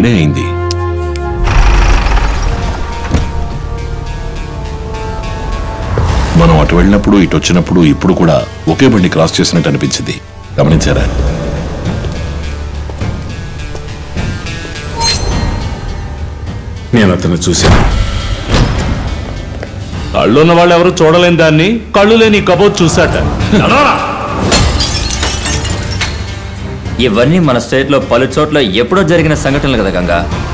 ఈడే అయింది మనం అటు వెళ్ళినప్పుడు ఇటు వచ్చినప్పుడు ఇప్పుడు కూడా ఒకే బండి క్రాస్ చేసినట్టు అనిపించింది గమనించారా నేను అతను చూశాను కళ్ళున్న వాళ్ళు ఎవరు చూడలేని దాన్ని కళ్ళు లేని ఈ కబోత్ చూశాట నడవరా. ఇవన్నీ మన స్టేట్లో పలు చోట్ల ఎప్పుడో జరిగిన సంఘటనలు కదా గంగా